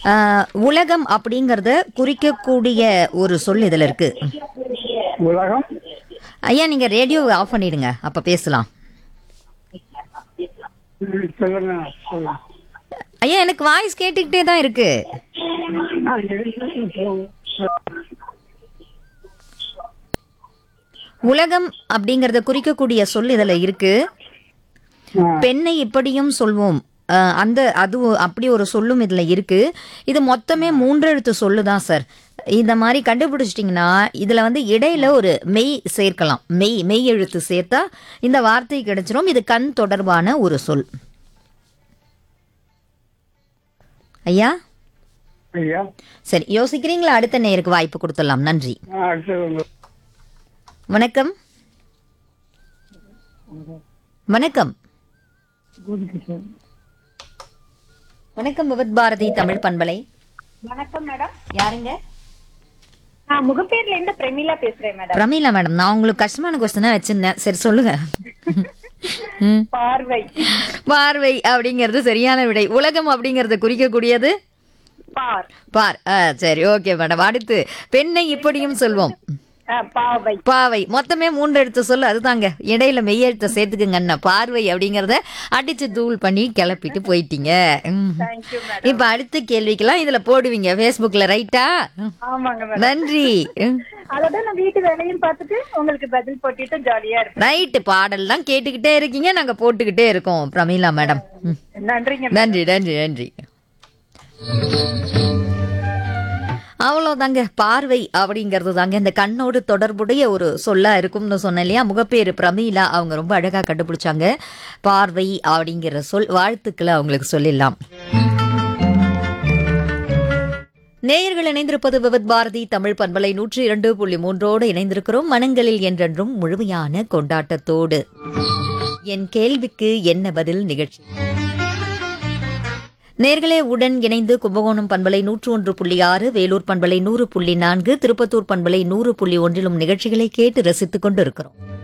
ஆஹ், உலகம் அப்படிங்கறத குறிக்கக்கூடிய ஒரு சொல் இதுல இருக்கு உலகம் ஐயா நீங்க ரேடியோவை ஆஃப் பண்ணிடுங்க அப்ப பேசலாம் ம், சொல்லுங்க சொல்லுங்க ஐயா எனக்கு வாய்ஸ் கேட்டுக்கிட்டே தான் இருக்கு ஆ, இருக்கு. உலகம் அப்படிங்கறத குறிக்கக்கூடிய சொல் இதுல இருக்கு ஆ, பெண்ணை இப்படியும் சொல்வோம் அஹ், அந்த அது ஒ- அப்படி ஒரு சொல்லும் இதுல இருக்கு இது மொத்தமே மூன்றெழுத்து சொல்லு தான் சார் இந்த மாதிரி கண்டுபிடிச்சிட்டிங்கன்னா இதுல வந்து இடையில ஒரு மெய் சேர்க்கலாம் மெய் மெய் எழுத்து சேர்த்தா இந்த வார்த்தை கிடைச்சிரும் இது கண் தொடர்பான ஒரு சொல் ஐயா ஐயா சரி யோசிக்கிறீங்களா அடுத்த நேருக்கு வாய்ப்பு கொடுத்துடலாம் நன்றி ஆ, அடுத்தது வணக்கம் வணக்கம் குருகிருஷ்ணன். வணக்கம் விவத் பாரதி தமிழ் பண்பலை வணக்கம் மேடம் யாருங்க நான் முகப்பேர்ல இருந்து பிரமிளா பேசுறேன் மேடம் பிரமீளா மேடம் நான் உங்களுக்கு கஷ்டமான கொஸ்டின் தான் வச்சிருந்தேன் சரி சொல்லுங்க ம். பார்வை பார்வை அப்படிங்கிறது சரியான விடை உலகம் அப்படிங்கறது குறிக்கக்கூடியது பார் பார் ஆ, சரி ஓகே மேடம் அடுத்து பெண்ணை இப்படியும் சொல்வோம் ஆ, பாவை பாவை மொத்தமே மூன்று எழுத்து சொல்லு அதுதாங்க இடையில மெய்யெழுத்தை சேர்த்துக்குங்க அண்ணா பார்வை அப்படிங்கறத அடிச்சு தூள் பண்ணி கிளப்பிட்டு போயிட்டீங்க ம். தேங்க்யூ மேடம் இப்ப அடுத்த கேள்விக்கெல்லாம் இதுல போடுவீங்க ஃபேஸ்புக்ல ரைட்டா ஆமாங்க மேடம் நன்றி ம். அதோட நான் வீட்டு வேலையும் பார்த்துட்டு உங்களுக்கு பதில் போட்டுட்டு ஜாலியா இருப்பேன் ரைட்டு பாடல்லாம் கேட்டுக்கிட்டே இருக்கீங்க நாங்க போட்டுக்கிட்டே இருக்கோம் பிரமீளா மேடம் ம். நன்றிங்க நன்றி நன்றி நன்றி அவ்வளோதாங்க பார்வை அப்படிங்கிறது தாங்க இந்த கண்ணோடு தொடர்புடைய ஒரு சொல்லா இருக்கும்னு சொன்னேன் இல்லையா முகப்பேரு பிரமீளா அவங்க ரொம்ப அழகா கண்டுபிடிச்சாங்க பார்வை அப்படிங்கிற சொல் வாழ்த்துக்களை அவங்களுக்கு சொல்லிடலாம் நேயர்கள் இணைந்திருப்பது விவத் பாரதி தமிழ் பண்பலை நூற்றி இரண்டு புள்ளி மூன்றோடு இணைந்திருக்கிறோம் மனங்களில் என்றென்றும் முழுமையான கொண்டாட்டத்தோடு என் கேள்விக்கு என்ன பதில் நிகழ்ச்சி நேர்களே உடன் இணைந்து கும்பகோணம் பண்பலை நூற்று ஒன்று புள்ளி ஆறு வேலூர் பண்பலை நூறு புள்ளி நான்கு திருப்பத்தூர் பண்பலை நூறு புள்ளி ஒன்றிலும் நிகழ்ச்சிகளை கேட்டு ரசித்துக் கொண்டிருக்கிறோம்